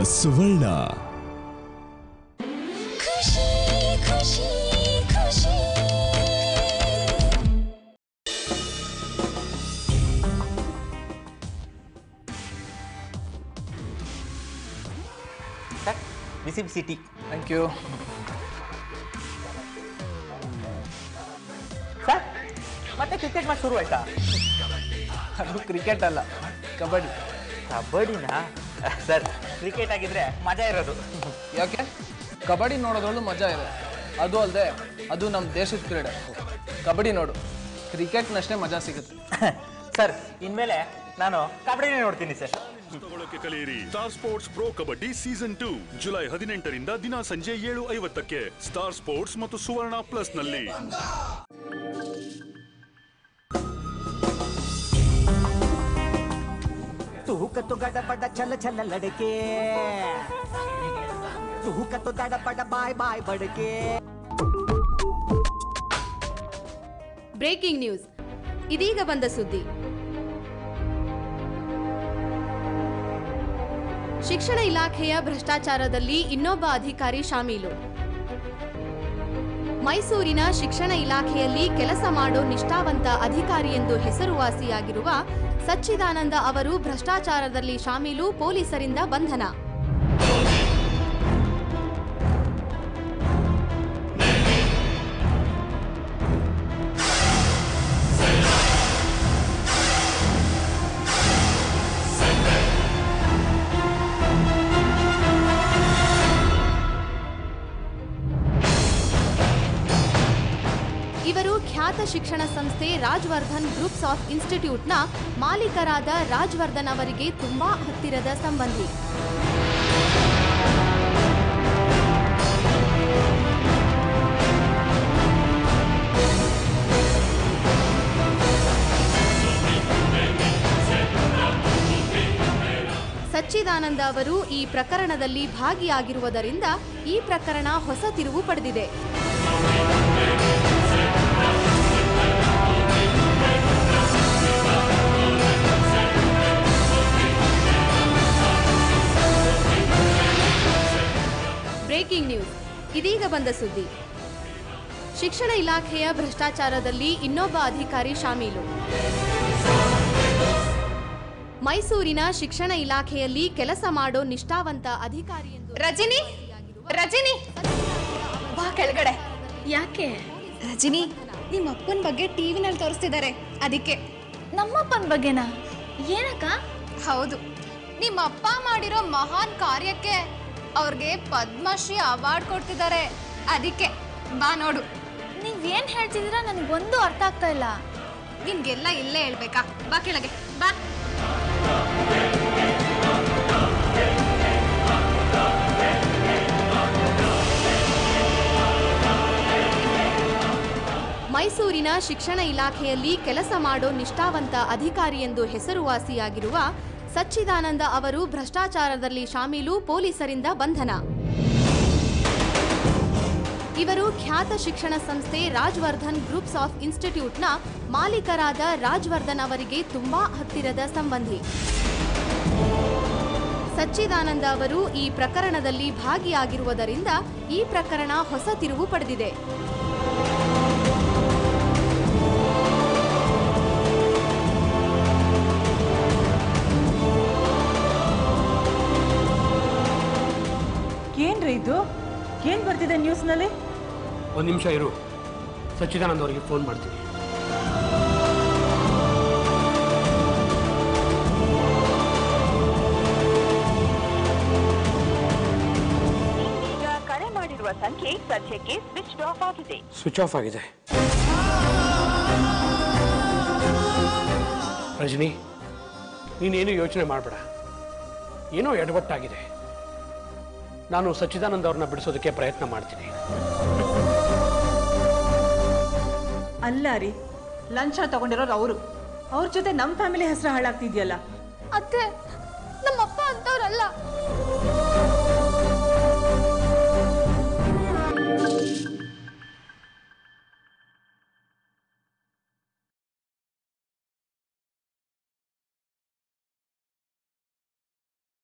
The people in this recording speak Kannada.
ಸುವರ್ಣ ಖುಷಿ ಖುಷಿ ಖುಷಿ ಸರ್ ಬಿಸಿ ಬಿಸಿ ಟೀ ಥ್ಯಾಂಕ್ ಯು ಸರ್ ಮತ್ತೆ ಕ್ರಿಕೆಟ್ ಮ್ಯಾಚ್ ಶುರು ಆಯ್ತಾ ಅದು ಕ್ರಿಕೆಟ್ ಅಲ್ಲ ಕಬಡ್ಡಿ ಕಬಡ್ಡಿನಾ ಸರ್ ಕ್ರಿಕೆಟ್ ಆಗಿದ್ರೆ ಮಜಾ ಇರೋದು ಯಾಕೆ ಕಬಡ್ಡಿ ನೋಡೋದ್ರಲ್ಲೂ ಮಜಾ ಇದೆ ಅದು ಅಲ್ಲದೆ ಅದು ನಮ್ಮ ದೇಶದ ಕ್ರೀಡೆ ಕಬಡ್ಡಿ ನೋಡು ಕ್ರಿಕೆಟ್ನಷ್ಟೇ ಮಜಾ ಸಿಗುತ್ತೆ ಸರ್ ಇನ್ಮೇಲೆ ನಾನು ಕಬಡ್ಡಿನೇ ನೋಡ್ತೀನಿ ಸರ್ ತಗೊಳ್ಳೋಕೆ ಕಲಿಯಿರಿ star sports pro kabaddi season two July ಹದಿನೆಂಟರಿಂದ ದಿನ ಸಂಜೆ ಏಳು ಐವತ್ತಕ್ಕೆ ಸ್ಟಾರ್ ಸ್ಪೋರ್ಟ್ಸ್ ಮತ್ತು ಸುವರ್ಣ ಪ್ಲಸ್ ನಲ್ಲಿ ತೂಕ ತು ಗಡಬಡ ಚಲ ಚಲ ಲಡಕೆ ತೂಕ ತು ದಡಬಡ ಬಾಯ್ ಬಾಯ್ ಬಡಕೆ ಬ್ರೇಕಿಂಗ್ ನ್ಯೂಸ್ ಇದೀಗ ಬಂದ ಸುದ್ದಿ ಶಿಕ್ಷಣ ಇಲಾಖೆಯ ಭ್ರಷ್ಟಾಚಾರದಲ್ಲಿ ಇನ್ನೊಬ್ಬ ಅಧಿಕಾರಿ ಶಾಮೀಲು ಮೈಸೂರಿನ ಶಿಕ್ಷಣ ಇಲಾಖೆಯಲ್ಲಿ ಕೆಲಸ ಮಾಡೋ ನಿಷ್ಠಾವಂತ ಅಧಿಕಾರಿ ಎಂದು ಹೆಸರುವಾಸಿಯಾಗಿರುವ ಸಚ್ಚಿದಾನಂದ ಅವರು ಭ್ರಷ್ಟಾಚಾರದಲ್ಲಿ ಶಾಮೀಲು ಪೊಲೀಸರಿಂದ ಬಂಧನ ಇವರು ಖ್ಯಾತ ಶಿಕ್ಷಣ ಸಂಸ್ಥೆ ರಾಜ್ವರ್ಧನ್ ಗ್ರೂಪ್ಸ್ ಆಫ್ ಇನ್ಸ್ಟಿಟ್ಯೂಟ್ನ ಮಾಲೀಕರಾದ ರಾಜ್ವರ್ಧನ್ ಅವರಿಗೆ ತುಂಬಾ ಹತ್ತಿರದ ಸಂಬಂಧಿ ಸಚ್ಚಿದಾನಂದ ಅವರು ಈ ಪ್ರಕರಣದಲ್ಲಿ ಭಾಗಿಯಾಗಿರುವುದರಿಂದ ಈ ಪ್ರಕರಣ ಹೊಸ ತಿರುವು ಪಡೆದಿದೆ ಬ್ರೇಕಿಂಗ್ ನ್ಯೂಸ್ ಇದೀಗ ಬಂದ ಸುದ್ದಿ ಶಿಕ್ಷಣ ಇಲಾಖೆಯ ಭ್ರಷ್ಟಾಚಾರದಲ್ಲಿ ಇನ್ನೊಬ್ಬ ಅಧಿಕಾರಿ ಶಾಮೀಲು ಮೈಸೂರಿನ ಶಿಕ್ಷಣ ಇಲಾಖೆಯಲ್ಲಿ ಕೆಲಸ ಮಾಡೋ ನಿಷ್ಠಾವಂತ ಅಧಿಕಾರಿ ಎಂದು ರಜನಿ ರಜನಿ ಬಾ ಕೆಳಗಡೆ ಯಾಕೆ ರಜನಿ ನಿಮ್ಮ ಅಪ್ಪನ ಬಗ್ಗೆ ಟಿವಿನಲ್ಲಿ ತೋರಿಸ್ತಿದ್ದಾರೆ ಅದಕ್ಕೆ ನಮ್ಮಪ್ಪನ ಬಗ್ಗೆನಾ ಏನಕ್ಕ ಹೌದು ನಿಮ್ಮ ಅಪ್ಪ ಮಾಡಿರೋ ಮಹಾನ್ ಕಾರ್ಯಕ್ಕೆ ಅವ್ರಿಗೆ ಪದ್ಮಶ್ರೀ ಅವಾರ್ಡ್ ಕೊಡ್ತಿದ್ದಾರೆ ಅದಕ್ಕೆ ಬಾ ನೋಡು ನೀವೇನ್ ಹೇಳ್ತಿದ್ದೀರಾ ನನಗೊಂದು ಅರ್ಥ ಆಗ್ತಾ ಇಲ್ಲ ನಿನ್ಗೆಲ್ಲ ಇಲ್ಲೇ ಹೇಳ್ಬೇಕಾ ಬಾ ಕೆಳಗೆ ಬಾ ಮೈಸೂರಿನ ಶಿಕ್ಷಣ ಇಲಾಖೆಯಲ್ಲಿ ಕೆಲಸ ಮಾಡೋ ನಿಷ್ಠಾವಂತ ಅಧಿಕಾರಿ ಎಂದು ಹೆಸರುವಾಸಿಯಾಗಿರುವ ಸಚ್ಚಿದಾನಂದ ಅವರು ಭ್ರಷ್ಟಾಚಾರದಲ್ಲಿ ಶಾಮೀಲು ಪೊಲೀಸರಿಂದ ಬಂಧನ ಇವರು ಖ್ಯಾತ ಶಿಕ್ಷಣ ಸಂಸ್ಥೆ ರಾಜ್ವರ್ಧನ್ ಗ್ರೂಪ್ಸ್ ಆಫ್ ಇನ್ಸ್ಟಿಟ್ಯೂಟ್ನ ಮಾಲೀಕರಾದ ರಾಜ್ವರ್ಧನ್ ಅವರಿಗೆ ತುಂಬಾ ಹತ್ತಿರದ ಸಂಬಂಧಿ ಸಚ್ಚಿದಾನಂದ ಅವರು ಈ ಪ್ರಕರಣದಲ್ಲಿ ಭಾಗಿಯಾಗಿರುವುದರಿಂದ ಈ ಪ್ರಕರಣ ಹೊಸ ತಿರುವು ಪಡೆದಿದೆ ಏನ್ರಿ ಇದು ಏನ್ ಬರ್ತಿದೆ ನ್ಯೂಸ್ನಲ್ಲಿ ಒಂದು ನಿಮಿಷ ಇರು ಸಚ್ಚಿದಾನಂದ ಅವರಿಗೆ ಫೋನ್ ಮಾಡ್ತೀನಿ ಈಗ ಕರೆ ಮಾಡಿರುವ ಸಂಖ್ಯೆ ಸದ್ಯಕ್ಕೆ ಸ್ವಿಚ್ ಆಫ್ ಆಗಿದೆ ಸ್ವಿಚ್ ಆಫ್ ಆಗಿದೆ ರಜನಿ ನೀನೇನು ಯೋಚನೆ ಮಾಡಬೇಡ ಏನೋ ಎಡವಟ್ಟಾಗಿದೆ ನಾನು ಸಚ್ಚಿದಾನಂದ ಅವ್ರನ್ನ ಬಿಡಿಸೋದಕ್ಕೆ ಪ್ರಯತ್ನ ಮಾಡ್ತೀನಿ ಅಲ್ಲ ರೀ ಲಂಚ ತಗೊಂಡಿರೋರು ಅವರು ಅವ್ರ ಜೊತೆ ನಮ್ಮ ಫ್ಯಾಮಿಲಿ ಹೆಸರು ಹಾಳಾಗ್ತಿದ್ಯಲ್ಲ ಅತ್ತೆ ನಮ್ಮಪ್ಪ ಅಂತವ್ರಲ್ಲ